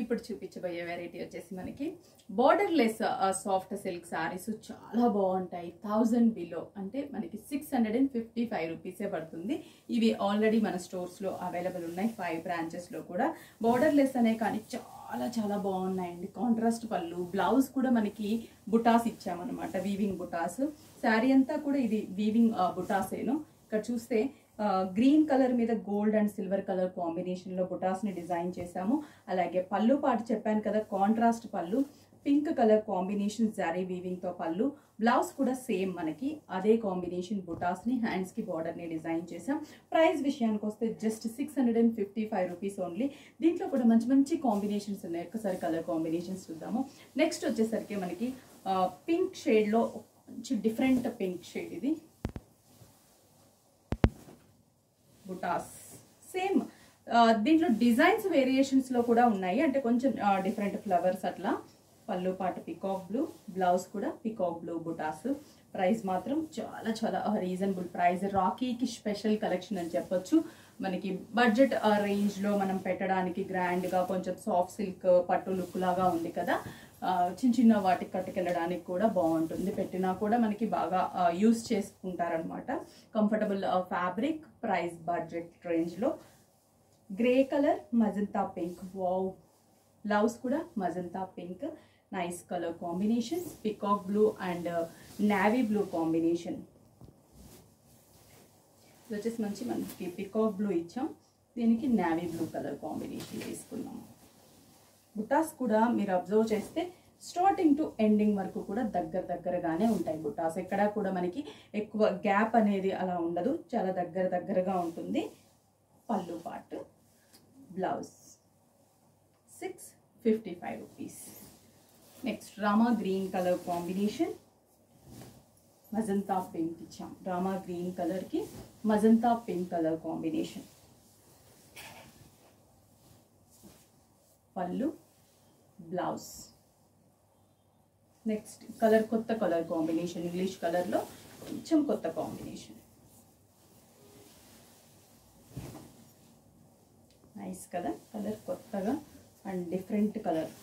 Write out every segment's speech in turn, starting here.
ఇప్పుడు చూపించబోయే వెరైటీ వచ్చేసి మనకి borderless soft silk saris చాలా బాగుంటాయి థౌజండ్ బిలో అంటే మనకి six hundred and fifty five రూపీసే పడుతుంది ఇవి ఆల్రెడీ మన స్టోర్స్లో అవైలబుల్ ఉన్నాయి ఫైవ్ బ్రాంచెస్లో కూడా బార్డర్ లెస్ అనే కానీ చాలా చాలా బాగున్నాయండి కాంట్రాస్ట్ పళ్ళు బ్లౌజ్ కూడా మనకి బుటాస్ ఇచ్చామన్నమాట వీవింగ్ బుటాస్ శారీ అంతా కూడా ఇది వీవింగ్ బుటాసేను ఇక్కడ చూస్తే గ్రీన్ కలర్ మీద gold and silver colour combination లో బుటాస్ ని డిజైన్ చేశాము అలాగే పళ్ళు పాటు చెప్పాను కదా కాంట్రాస్ట్ పళ్ళు pink colour combination zari weaving తో పళ్ళు బ్లౌజ్ కూడా సేమ్ మనకి అదే కాంబినేషన్ బుటాస్ ని హ్యాండ్స్ కి బార్డర్ ని డిజైన్ చేసాం ప్రైస్ విషయానికి వస్తే just six hundred and fifty five rupees only దీంట్లో కూడా మంచి మంచి కాంబినేషన్స్ ఉన్నాయి ఒక్కసారి కలర్ కాంబినేషన్స్ చూద్దాము నెక్స్ట్ వచ్చేసరికి మనకి పింక్ షేడ్ లో మంచి డిఫరెంట్ పింక్ షేడ్ ఇది బుటాస్ సేమ్ దీంట్లో డిజైన్స్ వేరియేషన్స్ లో కూడా ఉన్నాయి అంటే కొంచెం డిఫరెంట్ ఫ్లవర్స్ అట్లా పళ్ళు పాట పికాక్ బ్లూ బ్లౌజ్ కూడా పికాక్ బ్లూ బుటాస్ ప్రైస్ మాత్రం చాలా చాలా రీజనబుల్ ప్రైస్ రాకీకి స్పెషల్ కలెక్షన్ అని చెప్పొచ్చు మనకి బడ్జెట్ రేంజ్ లో మనం పెట్టడానికి గ్రాండ్ గా కొంచెం సాఫ్ట్ సిల్క్ పట్టు లుక్ లాగా ఉంది కదా ఆ, చిన్న చిన్న వాటికి కట్టుకెళ్ళడానికి కూడా బాగుంటుంది పెట్టినా కూడా మనకి బాగా యూస్ చేసుకుంటారనమాట కంఫర్టబుల్ ఫ్యాబ్రిక్ ప్రైస్ బడ్జెట్ రేంజ్లో grey colour magenta pink wow blouse కూడా magenta pink nice colour combination peacock blue and navy blue combination ఇది వచ్చేసి మంచి మనకి పికాక్ బ్లూ ఇచ్చాం దీనికి నావీ బ్లూ కలర్ కాంబినేషన్ తీసుకున్నాము బుటాస్ కూడా మీరు అబ్జర్వ్ చేస్తే స్టార్టింగ్ టు ఎండింగ్ వరకు కూడా దగ్గర దగ్గరగానే ఉంటాయి బుటాస్ ఎక్కడా కూడా మనకి ఎక్కువ గ్యాప్ అనేది అలా ఉండదు చాలా దగ్గర దగ్గరగా ఉంటుంది పళ్ళు part blouse six fifty five rupees next Rama green colour combination magenta pink ఇచ్చాం రామా గ్రీన్ కలర్కి మజంతా పింక్ కలర్ కాంబినేషన్ పళ్ళు బ్లౌజ్ నెక్స్ట్ కలర్ కొత్త కలర్ కాంబినేషన్ ఇంగ్లీష్ కలర్లో కొంచెం కొత్త కాంబినేషన్ నైస్ కదా కలర్ కొత్తగా అండ్ డిఫరెంట్ కలర్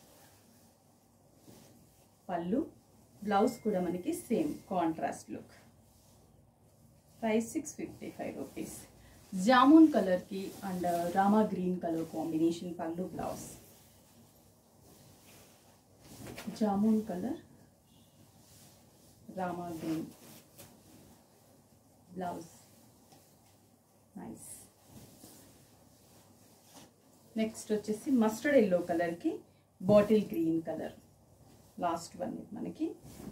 పళ్ళు బ్లౌజ్ కూడా మనకి same contrast look price six fifty five rupees jamun కలర్కి and Rama green colour combination పళ్ళు blouse jamun colour Rama green blouse nice next వచ్చేసి మస్టర్డ్ ఎల్లో కలర్కి bottle green colour last one మనకి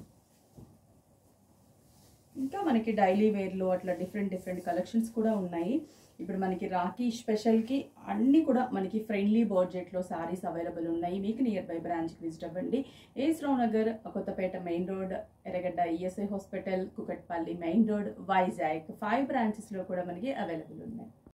ఇంకా మనకి డైలీ వేర్లో అట్లా డిఫరెంట్ డిఫరెంట్ కలెక్షన్స్ కూడా ఉన్నాయి ఇప్పుడు మనకి రాఖీ స్పెషల్కి అన్నీ కూడా మనకి ఫ్రెండ్లీ బడ్జెట్లో సారీస్ అవైలబుల్ ఉన్నాయి మీకు నియర్ బై బ్రాంచ్కి విజిట్ అవ్వండి S Rao Nagar Kothapet main road Erragadda ESI hospital Kukatpally main road Vizag five బ్రాంచెస్లో కూడా మనకి అవైలబుల్ ఉన్నాయి